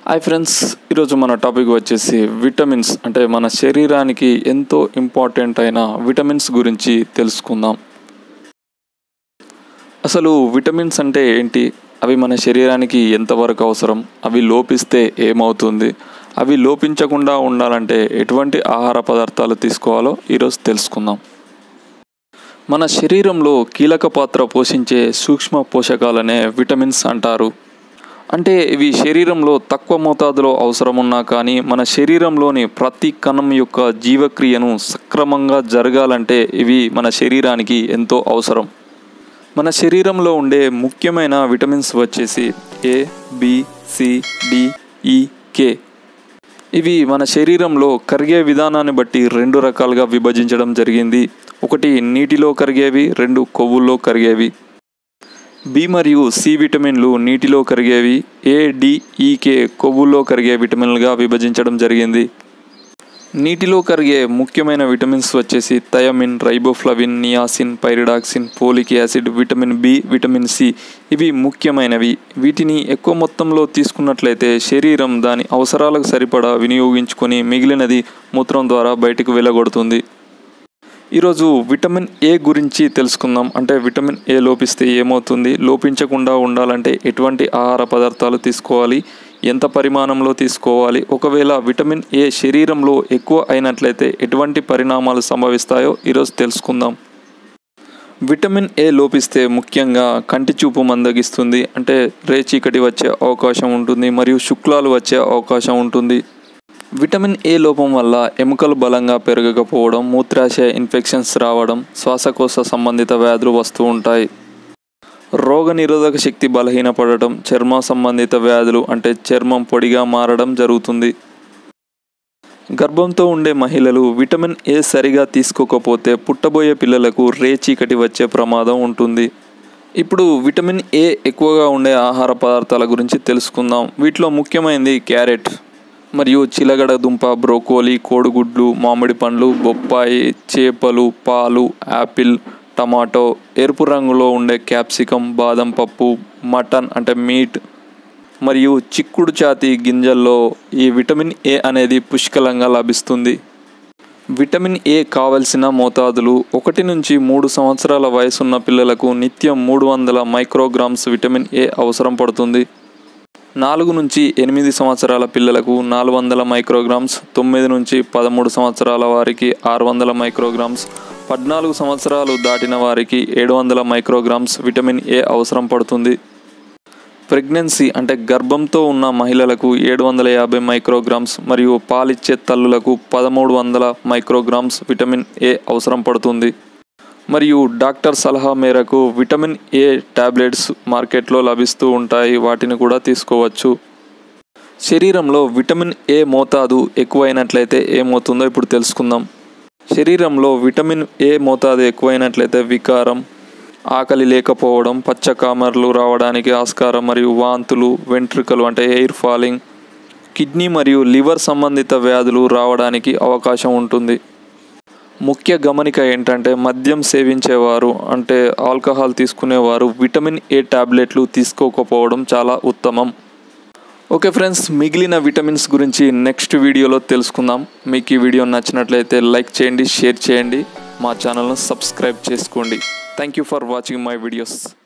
hi friends ఈరోజు మన topic వచ్చేసి విటమిన్స్ అంటే మన శరీరానికి ఎంతో ఇంపార్టెంట్ అయిన విటమిన్స్ గురించి తెలుసుకుందాం అసలు విటమిన్స్ అంటే ఏంటి అవి మన శరీరానికి ఎంతవరకు అవసరం అవి లోపిస్తే ఏమవుతుంది అవి లోపించకుండా ఉండాలంటే ఎటువంటి ఆహార పదార్థాలు తీసుకోవాలో ఈరోజు తెలుసుకుందాం మన శరీరంలో కీలక పాత్ర పోషించే సూక్ష్మ పోషకాలనే విటమిన్స్ అంటారు అంటే ఇవి శరీరంలో తక్కువ మోతాదులో అవసరమున్నా కానీ మన శరీరంలోని ప్రతి కణం యొక్క జీవక్రియను సక్రమంగా జరగాలంటే ఇవి మన శరీరానికి ఎంతో అవసరం మన శరీరంలో ఉండే ముఖ్యమైన విటమిన్స్ వచ్చేసి ఏ బి సి డి ఈ కే ఇవి మన శరీరంలో కరిగే విధానాన్ని బట్టి రెండు రకాలుగా విభజించడం జరిగింది ఒకటి నీటిలో కరిగేవి రెండు కొవ్వుల్లో కరిగేవి బి మరియు సి విటమిన్లు నీటిలో కరిగేవి ఏ డి ఈ కే కొవ్వుల్లో కరిగే విటమిన్లుగా విభజించడం జరిగింది నీటిలో కరిగే ముఖ్యమైన విటమిన్స్ వచ్చేసి thiamine riboflavin niacin pyridoxine folic acid vitamin B vitamin C ఇవి ముఖ్యమైనవి వీటిని ఎక్కువ మొత్తంలో తీసుకున్నట్లయితే శరీరం దాని అవసరాలకు సరిపడా వినియోగించుకొని మిగిలినది మూత్రం ద్వారా బయటకు వెళ్ళగొడుతుంది ఈరోజు విటమిన్ ఏ గురించి తెలుసుకుందాం అంటే విటమిన్ ఏ లోపిస్తే ఏమవుతుంది లోపించకుండా ఉండాలంటే ఎటువంటి ఆహార పదార్థాలు తీసుకోవాలి ఎంత పరిమాణంలో తీసుకోవాలి ఒకవేళ విటమిన్ ఏ శరీరంలో ఎక్కువ అయినట్లయితే ఎటువంటి పరిణామాలు సంభవిస్తాయో ఈరోజు తెలుసుకుందాం విటమిన్ ఏ లోపిస్తే ముఖ్యంగా కంటి చూపు మందగిస్తుంది అంటే రేచీకటి వచ్చే అవకాశం ఉంటుంది మరియు శుక్లాలు వచ్చే అవకాశం ఉంటుంది విటమిన్ ఏ లోపం వల్ల ఎముకలు బలంగా పెరగకపోవడం మూత్రాశయ ఇన్ఫెక్షన్స్ రావడం శ్వాసకోశ సంబంధిత వ్యాధులు వస్తూ ఉంటాయి రోగ నిరోధక శక్తి బలహీనపడటం చర్మ సంబంధిత వ్యాధులు అంటే చర్మం పొడిగా మారడం జరుగుతుంది గర్భంతో ఉండే మహిళలు విటమిన్ ఏ సరిగా తీసుకోకపోతే పుట్టబోయే పిల్లలకు రేచీకటి వచ్చే ప్రమాదం ఉంటుంది ఇప్పుడు విటమిన్ ఏ ఎక్కువగా ఉండే ఆహార పదార్థాల గురించి తెలుసుకుందాం వీటిలో ముఖ్యమైనది క్యారెట్ మరియు చిలగడ దుంప బ్రోకోలీ కోడిగుడ్లు మామిడి పండ్లు బొప్పాయి చేపలు పాలు యాపిల్ టమాటో ఎరుపు రంగులో ఉండే క్యాప్సికం బాదం పప్పు మటన్ అంటే మీట్ మరియు చిక్కుడు చాతి గింజల్లో ఈ విటమిన్ ఏ అనేది పుష్కలంగా లభిస్తుంది విటమిన్ ఏ కావలసిన మోతాదులు ఒకటి నుంచి మూడు సంవత్సరాల వయసున్న పిల్లలకు నిత్యం మూడు వందల మైక్రోగ్రామ్స్ విటమిన్ ఏ అవసరం పడుతుంది నాలుగు నుంచి ఎనిమిది సంవత్సరాల పిల్లలకు నాలుగు వందల మైక్రోగ్రామ్స్ తొమ్మిది నుంచి పదమూడు సంవత్సరాల వారికి ఆరు వందల మైక్రోగ్రామ్స్ పద్నాలుగు సంవత్సరాలు దాటిన వారికి ఏడు వందల మైక్రోగ్రామ్స్ విటమిన్ ఏ అవసరం పడుతుంది ప్రెగ్నెన్సీ అంటే గర్భంతో ఉన్న మహిళలకు ఏడు వందల యాభై మైక్రోగ్రామ్స్ మరియు పాలిచ్చే తల్లులకు పదమూడు వందల మైక్రోగ్రామ్స్ విటమిన్ ఏ అవసరం పడుతుంది మరియు డాక్టర్ సలహా మేరకు విటమిన్ ఏ టాబ్లెట్స్ మార్కెట్లో లభిస్తూ ఉంటాయి వాటిని కూడా తీసుకోవచ్చు శరీరంలో విటమిన్ ఏ మోతాదు ఎక్కువైనట్లయితే ఏమవుతుందో ఇప్పుడు తెలుసుకుందాం శరీరంలో విటమిన్ ఏ మోతాదు ఎక్కువైనట్లయితే వికారం ఆకలి లేకపోవడం పచ్చకామర్లు రావడానికి ఆస్కారం మరియు వాంతులు వెంట్రుకలు అంటే ఎయిర్ ఫాలింగ్ కిడ్నీ మరియు లివర్ సంబంధిత వ్యాధులు రావడానికి అవకాశం ఉంటుంది ముఖ్య గమనిక ఏంటంటే మద్యం సేవించేవారు అంటే ఆల్కహాల్ తీసుకునేవారు విటమిన్ ఏ టాబ్లెట్లు తీసుకోకపోవడం చాలా ఉత్తమం ఓకే ఫ్రెండ్స్ మిగిలిన విటమిన్స్ గురించి నెక్స్ట్ వీడియోలో తెలుసుకుందాం మీకు ఈ వీడియో నచ్చినట్లయితే లైక్ చేయండి షేర్ చేయండి మా ఛానల్ను సబ్స్క్రైబ్ చేసుకోండి thank you for watching my videos